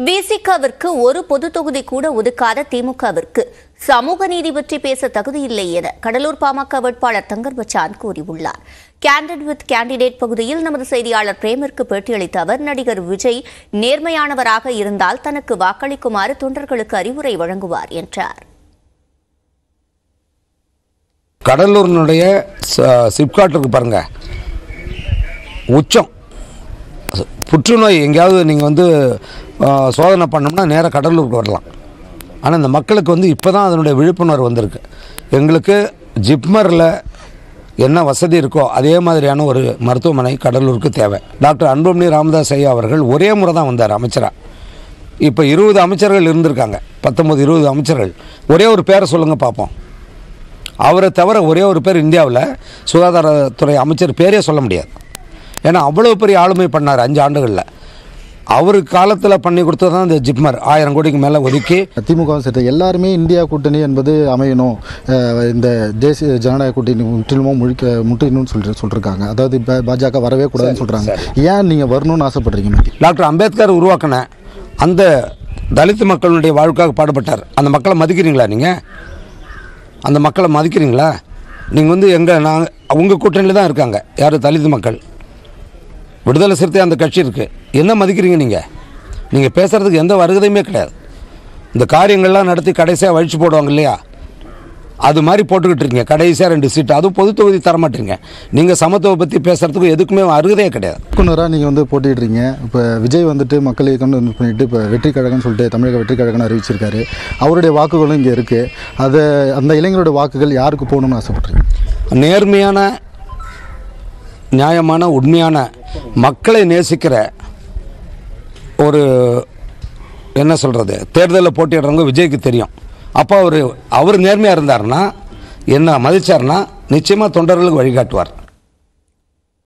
விசிகாவிற்கு ஒரு பொது தொகுதி கூட ஒதுக்காத திமுகவிற்கு சமூக நீதி பற்றி பேச தகுதியில்லை என கடலூர் பாமக வேட்பாளர் தங்கர் பச்சான் கூறியுள்ளார் கேண்டட் வித் கேண்டிடேட் பகுதியில் நமது செய்தியாளர் பிரேமிற்கு பேட்டியளித்த அவர் நடிகர் விஜய் நேர்மையானவராக இருந்தால் தனக்கு வாக்களிக்குமாறு தொண்டர்களுக்கு அறிவுரை வழங்குவார் என்றார் கடலூரினுடைய சிப்காட் இருக்கு பாருங்க உச்சம் புற்றுநோய் எங்கேயாவது நீங்கள் வந்து ஆ, சோதனை பண்ணோம்னா நேராக கடலூருக்கு வரலாம் ஆனால் இந்த மக்களுக்கு வந்து இப்போ தான் அதனுடைய விழிப்புணர்வு வந்திருக்கு எங்களுக்கு ஜிப்மரில் என்ன வசதி இருக்கோ அதே மாதிரியான ஒரு மருத்துவமனை கடலூருக்கு தேவை டாக்டர் அன்புமணி ராமதாஸ் ஐயா அவர்கள் ஒரே முறை தான் வந்தார் அமைச்சராக இப்போ இருபது அமைச்சர்கள் இருந்திருக்காங்க பத்தொம்பது இருபது அமைச்சர்கள் ஒரே ஒரு பேரை சொல்லுங்கள் பார்ப்போம் அவரை தவிர ஒரே ஒரு பேர் இந்தியாவில் சுகாதாரத்துறை அமைச்சர் பேரே சொல்ல முடியாது ஏன்னா அவ்வளோ பெரிய ஆளுமை பண்ணார் அஞ்சு ஆண்டுகளில் அவர் காலத்தில் பண்ணி கொடுத்தது தான் இந்த ஜிப்மர் ஆயிரம் கோடிக்கு மேலே ஒதுக்கி திமுக சரி எல்லாருமே இந்தியா கூட்டணி என்பது அமையணும் அஹ் இந்த தேசிய ஜனநாயக கூட்டணி முற்றிலுமோ முழிக்க முற்றிலும்னு சொல்லி சொல்லிருக்காங்க அதாவது இப்போ பாஜக வரவே கூடாதுன்னு சொல்கிறாங்க ஏன் நீங்கள் வரணும்னு ஆசைப்படுறீங்க டாக்டர் அம்பேத்கர் உருவாக்கின அந்த தலித் மக்களுடைய வாழ்க்காக பாடுபட்டார் அந்த மக்களை மதிக்கிறீங்களா நீங்கள் அந்த மக்களை மதிக்கிறீங்களா நீங்கள் வந்து எங்கள் நாங்கள் உங்கள் கூட்டணியில் தான் இருக்காங்க யார் தலித் மக்கள் விடுதலை சிறுத்தை அந்த கட்சி இருக்குது என்ன மதிக்கிறீங்க நீங்கள் நீங்கள் பேசுகிறதுக்கு எந்த வருகதையுமே கிடையாது இந்த காரியங்கள்லாம் நடத்தி கடைசியாக வழிச்சு போடுவாங்க இல்லையா அது மாதிரி போட்டுக்கிட்டு இருக்கீங்க கடைசியாக ரெண்டு சீட்டு அதுவும் பொது தொகுதி தர மாட்டீங்க நீங்கள் சமத்துவ பற்றி பேசுகிறதுக்கு எதுக்குமே அருகதையே கிடையாது இயக்குனராக நீங்கள் வந்து போட்டிடுறீங்க இப்போ விஜய் வந்துட்டு மக்களை கொண்டு பண்ணிட்டு இப்போ வெற்றி கழகம்னு சொல்லிட்டு தமிழக வெற்றி கழகம்னு அறிவிச்சிருக்காரு அவருடைய வாக்குகளும் இங்கே இருக்குது அதை அந்த இளைஞரோட வாக்குகள் யாருக்கு போகணும்னு ஆசைப்படுறீங்க நேர்மையான நியாயமான உண்மையான மக்களை நேசிக்கிற ஒரு என்ன சொல்கிறது தேர்தலில் போட்டியிடுறவங்க விஜய்க்கு தெரியும் அப்போ அவர் அவர் நேர்மையாக இருந்தாருன்னா என்ன மதிச்சாருன்னா நிச்சயமாக தொண்டர்களுக்கு வழிகாட்டுவார்